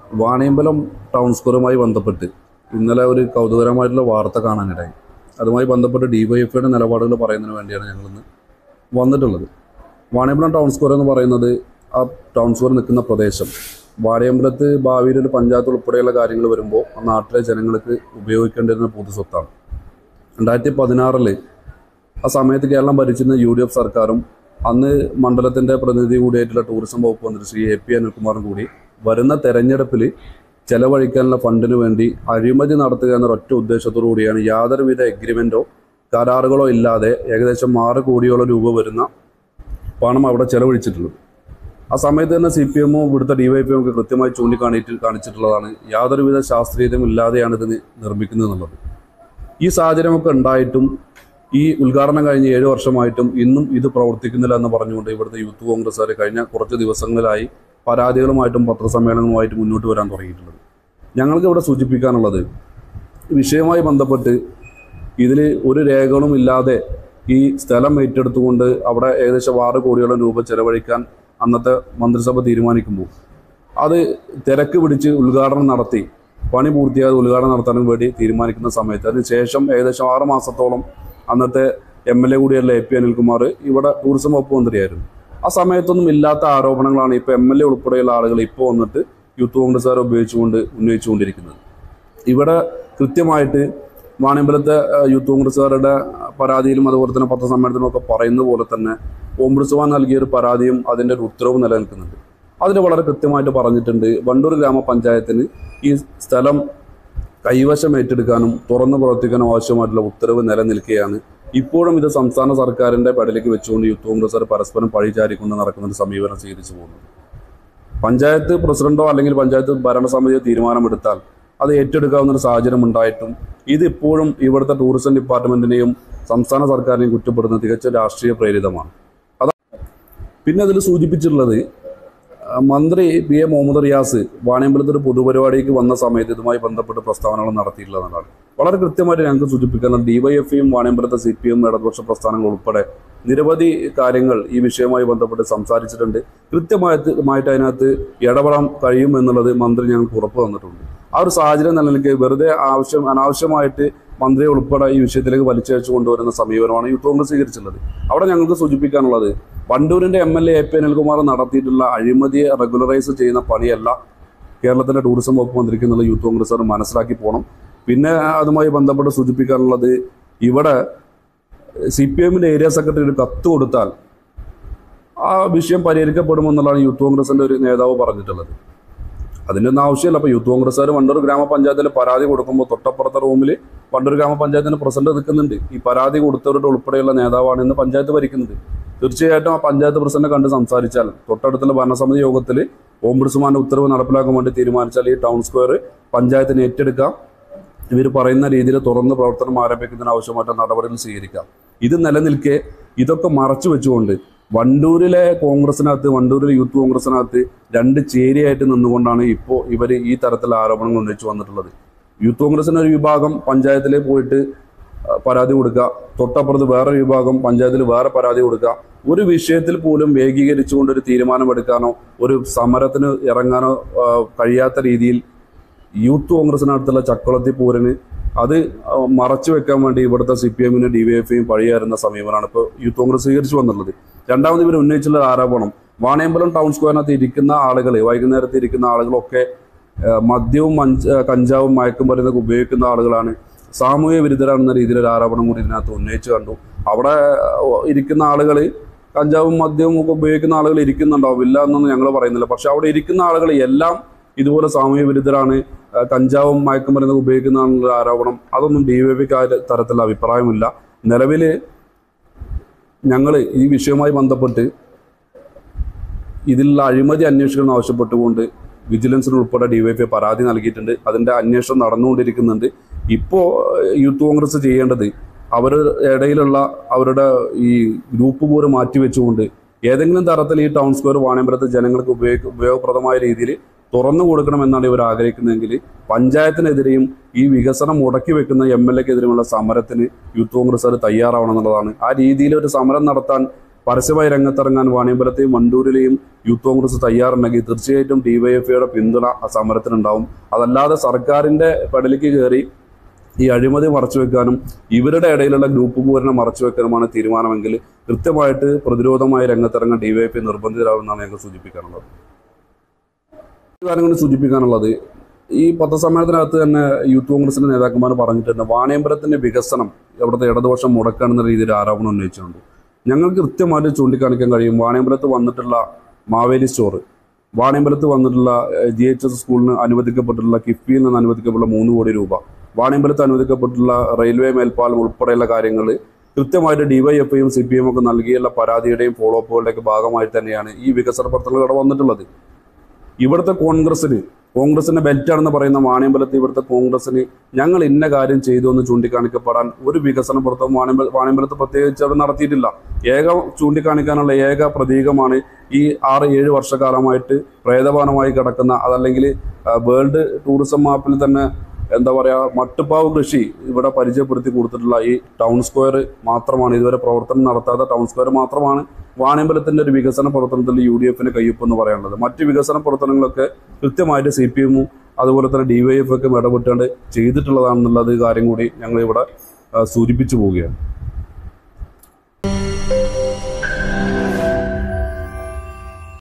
Vaniyambalam town സ്ക്വയറുമായി ബന്ധപ്പെട്ട് ഇന്നലെ ഒരു കൗതുകരമായിട്ടുള്ള വാർത്ത കാണാനിടയായി അതുമായി ബന്ധപ്പെട്ട് ഡിവൈഎഫ്ഐയുടെ നിലപാടുകൾ പറയുന്നതിന് വേണ്ടിയാണ് ഞങ്ങളിന്ന് വന്നിട്ടുള്ളത് വാണിയമ്പലം ടൗൺ സ്ക്വയർ എന്ന് പറയുന്നത് ആ ടൗൺ സ്ക്വയർ നിൽക്കുന്ന പ്രദേശം വാണിയമ്പലത്ത് ഭാവിയിൽ ഒരു പഞ്ചായത്ത് ഉൾപ്പെടെയുള്ള കാര്യങ്ങൾ വരുമ്പോൾ ആ നാട്ടിലെ ജനങ്ങൾക്ക് ഉപയോഗിക്കേണ്ടിരുന്ന പൊതു സ്വത്താണ് രണ്ടായിരത്തി പതിനാറില് ആ സമയത്ത് കേരളം ഭരിച്ചിരുന്ന യു ഡി എഫ് സർക്കാരും അന്ന് മണ്ഡലത്തിന്റെ പ്രതിനിധി കൂടിയായിട്ടുള്ള ടൂറിസം വകുപ്പ് മന്ത്രി ശ്രീ എ പി അനിൽകുമാറും കൂടി വരുന്ന തെരഞ്ഞെടുപ്പിൽ ചെലവഴിക്കാനുള്ള ഫണ്ടിന് വേണ്ടി അഴിമതി നടത്തുക എന്ന ഒറ്റ ഉദ്ദേശത്തോടു കൂടിയാണ് യാതൊരുവിധ എഗ്രിമെന്റോ കരാറുകളോ ഇല്ലാതെ ഏകദേശം ആറ് കോടിയോളം രൂപ വരുന്ന പണം അവിടെ ചെലവഴിച്ചിട്ടുള്ളത് ആ സമയത്ത് തന്നെ സി പി എമ്മും ഇവിടുത്തെ ഡിവൈപിയും ഒക്കെ കൃത്യമായി ചൂണ്ടിക്കാണിയിട്ട് കാണിച്ചിട്ടുള്ളതാണ് യാതൊരുവിധ ശാസ്ത്രീയതയും ഇല്ലാതെയാണ് ഇത് നി- നിർമ്മിക്കുന്നത് എന്നുള്ളത് ഈ സാഹചര്യമൊക്കെ ഉണ്ടായിട്ടും ഈ ഉദ്ഘാടനം കഴിഞ്ഞ ഏഴ് വർഷമായിട്ടും ഇന്നും ഇത് പ്രവർത്തിക്കുന്നില്ല എന്ന് പറഞ്ഞുകൊണ്ട് ഇവിടുത്തെ യൂത്ത് കോൺഗ്രസ്സുകാർ കഴിഞ്ഞ കുറച്ച് ദിവസങ്ങളിലായി പരാതികളുമായിട്ടും പത്രസമ്മേളനങ്ങളുമായിട്ട് മുന്നോട്ട് വരാൻ തുടങ്ങിയിട്ടുള്ളത് ഞങ്ങൾക്ക് ഇവിടെ സൂചിപ്പിക്കാനുള്ളത് ഈ വിഷയവുമായി ബന്ധപ്പെട്ട് ഇതിൽ ഒരു രേഖകളും ഇല്ലാതെ ഈ സ്ഥലം ഏറ്റെടുത്തുകൊണ്ട് അവിടെ ഏകദേശം ആറ് കോടിയോളം രൂപ ചെലവഴിക്കാൻ അന്നത്തെ മന്ത്രിസഭ തീരുമാനിക്കുമ്പോൾ അത് തിരക്ക് പിടിച്ച് ഉദ്ഘാടനം നടത്തി പണി പൂർത്തിയാതെ ഉദ്ഘാടനം നടത്താനും വേണ്ടി തീരുമാനിക്കുന്ന സമയത്ത് അതിന് ശേഷം ഏകദേശം ആറ് മാസത്തോളം അന്നത്തെ എം എൽ എ കൂടിയുള്ള എ പി അനിൽകുമാർ ഇവിടെ ടൂറിസം വകുപ്പ് മന്ത്രിയായിരുന്നു ആ സമയത്തൊന്നും ഇല്ലാത്ത ആരോപണങ്ങളാണ് ഇപ്പോൾ എം എൽ എ ഉൾപ്പെടെയുള്ള ആളുകൾ ഇപ്പോൾ വന്നിട്ട് യൂത്ത് കോൺഗ്രസ്സുകാരെ ഉപയോഗിച്ചുകൊണ്ട് ഉന്നയിച്ചുകൊണ്ടിരിക്കുന്നത് ഇവിടെ കൃത്യമായിട്ട് വാണിയമ്പലത്തെ ഏഹ്, യൂത്ത് കോൺഗ്രസ്സുകാരുടെ പരാതിയിലും അതുപോലെ തന്നെ പത്രസമ്മേളനത്തിലും ഒക്കെ പറയുന്ന പോലെ തന്നെ ഓംബുഡ്സ്മാൻ നൽകിയ ഒരു പരാതിയും അതിൻ്റെ ഒരു ഉത്തരവും നിലനിൽക്കുന്നുണ്ട് അതിൽ വളരെ കൃത്യമായിട്ട് പറഞ്ഞിട്ടുണ്ട് വണ്ടൂർ ഗ്രാമപഞ്ചായത്തിന് ഈ സ്ഥലം കൈവശം ഏറ്റെടുക്കാനും തുറന്നു പ്രവർത്തിക്കാനും ആവശ്യമായിട്ടുള്ള ഉത്തരവ് നിലനിൽക്കുകയാണ് ഇപ്പോഴും ഇത് സംസ്ഥാന സർക്കാരിന്റെ പടലേക്ക് വെച്ചുകൊണ്ട് യൂത്ത് കോൺഗ്രസ്സുകാർ പരസ്പരം പഴിചാരിക്കൊണ്ട് നടക്കുന്ന ഒരു സമീപനം സ്വീകരിച്ചു പോകുന്നത് പഞ്ചായത്ത് പ്രസിഡന്റോ അല്ലെങ്കിൽ പഞ്ചായത്ത് ഭരണസമിതിയോ തീരുമാനമെടുത്താൽ അത് ഏറ്റെടുക്കാവുന്ന ഒരു സാഹചര്യം ഉണ്ടായിട്ടും ഇത് ഇപ്പോഴും ഇവിടുത്തെ ടൂറിസം ഡിപ്പാർട്ട്മെന്റിനെയും സംസ്ഥാന സർക്കാരിനെയും കുറ്റപ്പെടുന്നത് തികച്ച രാഷ്ട്രീയ പ്രേരിതമാണ് അതാ പിന്നെ അതിൽ സൂചിപ്പിച്ചിട്ടുള്ളത് ആ, മന്ത്രി പി എ മുഹമ്മദ് റിയാസ് വാണിയമ്പലത്ത് ഒരു പൊതുപരിപാടിക്ക് വന്ന സമയത്ത് ഇതുമായി ബന്ധപ്പെട്ട് പ്രസ്താവനകൾ നടത്തിയിട്ടുള്ളതാണ് വളരെ കൃത്യമായിട്ട് ഞങ്ങൾക്ക് സൂചിപ്പിക്കുന്നത് ഡിവൈഎഫ്ഐയും വാണിയമ്പലത്തെ സി പി എം ഇടതുപക്ഷ പ്രസ്ഥാനങ്ങൾ ഉൾപ്പെടെ നിരവധി കാര്യങ്ങൾ ഈ വിഷയവുമായി ബന്ധപ്പെട്ട് സംസാരിച്ചിട്ടുണ്ട് കൃത്യമായിട്ട് മായിട്ട് അതിനകത്ത് ഇടപെടാൻ കഴിയും എന്നുള്ളത് മന്ത്രി ഞങ്ങൾക്ക് ഉറപ്പ് തന്നിട്ടുണ്ട് ആ ഒരു സാഹചര്യം നിലനിൽക്കെ വെറുതെ ആവശ്യം അനാവശ്യമായിട്ട് മന്ത്രിയെ ഉൾപ്പെടെ ഈ വിഷയത്തിലേക്ക് വലിച്ചഴിച്ചു കൊണ്ടുവരുന്ന സമീപനമാണ് യൂത്ത് കോൺഗ്രസ് സ്വീകരിച്ചിട്ടുള്ളത് അവിടെ ഞങ്ങൾക്ക് സൂചിപ്പിക്കാനുള്ളത് വണ്ടൂരിന്റെ M L A A P Anilkumar നടത്തിയിട്ടുള്ള അഴിമതിയെ റെഗുലറൈസ് ചെയ്യുന്ന പണിയല്ല കേരളത്തിന്റെ ടൂറിസം വകുപ്പ് മന്ത്രിക്ക് എന്നുള്ള യൂത്ത് കോൺഗ്രസ്സുകാർ മനസ്സിലാക്കി പോകണം പിന്നെ അതുമായി ബന്ധപ്പെട്ട് സൂചിപ്പിക്കാനുള്ളത് ഇവിടെ സി പി എമ്മിന്റെ ഏരിയ സെക്രട്ടറി ഒരു കത്ത് കൊടുത്താൽ ആ വിഷയം പരിഹരിക്കപ്പെടുമെന്നുള്ളതാണ് യൂത്ത് കോൺഗ്രസിന്റെ ഒരു നേതാവ് പറഞ്ഞിട്ടുള്ളത് അതിൻ്റെ ഒന്നും ആവശ്യമില്ല അപ്പോൾ യൂത്ത് കോൺഗ്രസ്സുകാർ വണ്ടൂർ ഗ്രാമപഞ്ചായത്തിൽ പരാതി കൊടുക്കുമ്പോൾ തൊട്ടപ്പുറത്തെ റൂമിൽ വണ്ടൂർ ഗ്രാമപഞ്ചായത്തിന്റെ പ്രസിഡന്റ് നിൽക്കുന്നുണ്ട് ഈ പരാതി കൊടുത്തവരുടെ ഉൾപ്പെടെയുള്ള നേതാവാണ് ഇന്ന് പഞ്ചായത്ത് ഭരിക്കുന്നത് തീർച്ചയായിട്ടും ആ പഞ്ചായത്ത് പ്രസിഡന്റ് കണ്ട് സംസാരിച്ചാൽ തൊട്ടടുത്തുള്ള ഭരണസമിതി യോഗത്തിൽ ഓംബുഡ്സ്മാന്റെ ഉത്തരവ് നടപ്പിലാക്കാൻ വേണ്ടി തീരുമാനിച്ചാൽ ഈ ടൗൺ സ്ക്വയർ പഞ്ചായത്തിന് ഏറ്റെടുക്കാം ഇവർ പറയുന്ന രീതിയിൽ തുറന്ന് പ്രവർത്തനം ആരംഭിക്കുന്നതിന് ആവശ്യമായിട്ട് നടപടികൾ സ്വീകരിക്കാം ഇത് നിലനിൽക്കെ ഇതൊക്കെ മറച്ചു വെച്ചുകൊണ്ട് വണ്ടൂരിലെ കോൺഗ്രസിനകത്ത് വണ്ടൂരിലെ യൂത്ത് കോൺഗ്രസിനകത്ത് രണ്ട് ചേരിയായിട്ട് നിന്നുകൊണ്ടാണ് ഇപ്പോൾ ഇവർ ഈ തരത്തിലുള്ള ആരോപണങ്ങൾ ഉന്നയിച്ചു വന്നിട്ടുള്ളത് യൂത്ത് കോൺഗ്രസിന് ഒരു വിഭാഗം പഞ്ചായത്തിൽ പോയിട്ട് ആ, പരാതി കൊടുക്കുക തൊട്ടപ്പുറത്ത് വേറെ വിഭാഗം പഞ്ചായത്തിൽ വേറെ പരാതി കൊടുക്കുക ഒരു വിഷയത്തിൽ പോലും ഏകീകരിച്ചുകൊണ്ട് ഒരു തീരുമാനമെടുക്കാനോ ഒരു സമരത്തിന് ഇറങ്ങാനോ ആ, കഴിയാത്ത രീതിയിൽ യൂത്ത് കോൺഗ്രസിനടുത്തുള്ള ചക്കുളത്തി പൂരന് അത് ആ, മറച്ചു വെക്കാൻ വേണ്ടി ഇവിടുത്തെ സി പി എമ്മിനും ഡി വൈ എഫ്ഐയും പഴിയാറുന്ന സമീപനമാണ് ഇപ്പോൾ യൂത്ത് കോൺഗ്രസ് സ്വീകരിച്ചു വന്നുള്ളത് രണ്ടാമത് ഇവർ ഉന്നയിച്ചുള്ള ആരോപണം വാണിയമ്പലം ടൗൺ സ്ക്വയറിനകത്ത് ഇരിക്കുന്ന ആളുകൾ വൈകുന്നേരത്ത് ഇരിക്കുന്ന ആളുകളൊക്കെ ആ, മദ്യവും മഞ്ച ആ, കഞ്ചാവും മയക്കുമരുന്നൊക്കെ ഉപയോഗിക്കുന്ന ആളുകളാണ് സാമൂഹ്യ വിരുദ്ധരാണെന്ന രീതിയിൽ ഒരു ആരോപണം കൂടി ഇതിനകത്ത് ഉന്നയിച്ചു കണ്ടു അവിടെ ആ, ഇരിക്കുന്ന ആളുകൾ കഞ്ചാവും മദ്യവും ഒക്കെ ഉപയോഗിക്കുന്ന ആളുകൾ ഇരിക്കുന്നുണ്ടാവും ഇല്ല എന്നൊന്നും ഞങ്ങൾ പറയുന്നില്ല പക്ഷെ അവിടെ ഇരിക്കുന്ന ആളുകൾ എല്ലാം ഇതുപോലെ സാമൂഹ്യ വിരുദ്ധരാണ് ആ, കഞ്ചാവും മയക്കുമരുന്ന് ഉപയോഗിക്കുന്നതാണെന്നുള്ള ആരോപണം അതൊന്നും ഡി വൈ പിക്ക് തരത്തിലുള്ള അഭിപ്രായമില്ല നിലവിൽ ഞങ്ങൾ ഈ വിഷയവുമായി ബന്ധപ്പെട്ട് ഇതിലുള്ള അഴിമതി അന്വേഷിക്കണം ആവശ്യപ്പെട്ടുകൊണ്ട് വിജിലൻസിന് ഉൾപ്പെടെ ഡിവൈഎഫ്ഐ പരാതി നൽകിയിട്ടുണ്ട് അതിന്റെ അന്വേഷണം നടന്നുകൊണ്ടിരിക്കുന്നുണ്ട് ഇപ്പോൾ യൂത്ത് കോൺഗ്രസ് ചെയ്യേണ്ടത് അവരുടെ ഇടയിലുള്ള അവരുടെ ഈ ഗ്രൂപ്പ് പോലും മാറ്റിവെച്ചുകൊണ്ട് ഏതെങ്കിലും തരത്തിൽ ഈ ടൗൺ സ്ക്വയർ വാണിയമ്പലത്ത് ജനങ്ങൾക്ക് ഉപയോഗ ഉപയോഗപ്രദമായ രീതിയിൽ തുറന്നു കൊടുക്കണമെന്നാണ് ഇവർ ആഗ്രഹിക്കുന്നതെങ്കിൽ പഞ്ചായത്തിനെതിരെയും ഈ വികസനം മുടക്കി വെക്കുന്ന എം എൽ എക്കെതിരെയുള്ള സമരത്തിന് യൂത്ത് കോൺഗ്രസ്സുകാർ തയ്യാറാവണം എന്നുള്ളതാണ് ആ രീതിയിൽ ഒരു സമരം നടത്താൻ പരസ്യമായി രംഗത്തിറങ്ങാൻ വാണിയമ്പലത്തെയും വണ്ടൂരിലെയും യൂത്ത് കോൺഗ്രസ് തയ്യാറുണ്ടെങ്കിൽ തീർച്ചയായിട്ടും ഡിവൈഎഫ്ഐയുടെ പിന്തുണ ആ സമരത്തിനുണ്ടാവും അതല്ലാതെ സർക്കാരിന്റെ പെടലിക്ക് കയറി ഈ അഴിമതി മറച്ചു വെക്കാനും ഇവരുടെ ഇടയിലുള്ള ഗ്രൂപ്പ് പൂരണം മറച്ചു വെക്കാനുമാണ് തീരുമാനമെങ്കിൽ കൃത്യമായിട്ട് പ്രതിരോധമായി രംഗത്തിറങ്ങാൻ ഡിവൈഎഫ്ഐ നിർബന്ധിതരാകുമെന്നാണ് ഞങ്ങൾക്ക് സൂചിപ്പിക്കാനുള്ളത് ഒരു കാര്യം കൊണ്ട് സൂചിപ്പിക്കാനുള്ളത് ഈ പത്രസമ്മേളനത്തിനകത്ത് തന്നെ യൂത്ത് കോൺഗ്രസിന്റെ നേതാക്കന്മാർ പറഞ്ഞിട്ടുണ്ട് വാണിയമ്പലത്തിന്റെ വികസനം ഇവിടുത്തെ ഇടതുപക്ഷം മുടക്കാണെന്ന രീതിയിൽ ആരോപണം ഉന്നയിച്ചിട്ടുണ്ട് ഞങ്ങൾക്ക് കൃത്യമായിട്ട് ചൂണ്ടിക്കാണിക്കാൻ കഴിയും വാണിയമ്പലത്ത് വന്നിട്ടുള്ള മാവേലി സ്റ്റോറ് വാണിയമ്പലത്ത് വന്നിട്ടുള്ള ജി എച്ച് എസ് സ്കൂളിന് അനുവദിക്കപ്പെട്ടിട്ടുള്ള കിഫ്ബിയിൽ നിന്ന് അനുവദിക്കപ്പെട്ടുള്ള മൂന്ന് കോടി രൂപ വാണിയമ്പലത്ത് അനുവദിക്കപ്പെട്ടിട്ടുള്ള റെയിൽവേ മേൽപ്പാലം ഉൾപ്പെടെയുള്ള കാര്യങ്ങൾ കൃത്യമായിട്ട് ഡിവൈഎഫ്ഐയും സി പി എം ഒക്കെ നൽകിയുള്ള പരാതിയുടെയും ഫോളോ അപ്പുകളുടെയൊക്കെ ഭാഗമായി തന്നെയാണ് ഈ വികസന പ്രവർത്തനങ്ങൾ ഇവിടെ വന്നിട്ടുള്ളത് ഇവിടുത്തെ കോൺഗ്രസിന് കോൺഗ്രസിന്റെ ബെൽറ്റാണെന്ന് പറയുന്ന വാണിയമ്പലത്ത് ഇവിടുത്തെ കോൺഗ്രസിന് ഞങ്ങൾ ഇന്ന കാര്യം ചെയ്തു എന്ന് ചൂണ്ടിക്കാണിക്കപ്പെടാൻ ഒരു വികസന പ്രവർത്തനം വാണിയമ്പല വാണിയമ്പലത്ത് പ്രത്യേകിച്ച് അവിടെ നടത്തിയിട്ടില്ല ഏക ചൂണ്ടിക്കാണിക്കാനുള്ള ഏക പ്രതീകമാണ് ഈ ആറ് ഏഴ് വർഷക്കാലമായിട്ട് പ്രേതപാനമായി കിടക്കുന്ന അതല്ലെങ്കിൽ ആ, വേൾഡ് ടൂറിസം മാപ്പിൽ തന്നെ എന്താ പറയാ മട്ടുപ്പാവ് കൃഷി ഇവിടെ പരിചയപ്പെടുത്തി കൊടുത്തിട്ടുള്ള ഈ ടൗൺ സ്ക്വയർ മാത്രമാണ് ഇതുവരെ പ്രവർത്തനം നടത്താത്ത ടൗൺ സ്ക്വയർ മാത്രമാണ് വാണിയമ്പലത്തിന്റെ ഒരു വികസന പ്രവർത്തനത്തിൽ യു ഡി എഫിന് കയ്യൊപ്പ് എന്ന് പറയാനുള്ളത് മറ്റ് വികസന പ്രവർത്തനങ്ങളൊക്കെ കൃത്യമായിട്ട് സി പി എമ്മും അതുപോലെ തന്നെ ഡിവൈഎഫ് ഒക്കെ ഇടപെട്ടുകൊണ്ട് ചെയ്തിട്ടുള്ളതാണെന്നുള്ളത് കാര്യം കൂടി ഞങ്ങൾ ഇവിടെ ആ, സൂചിപ്പിച്ചു പോവുകയാണ്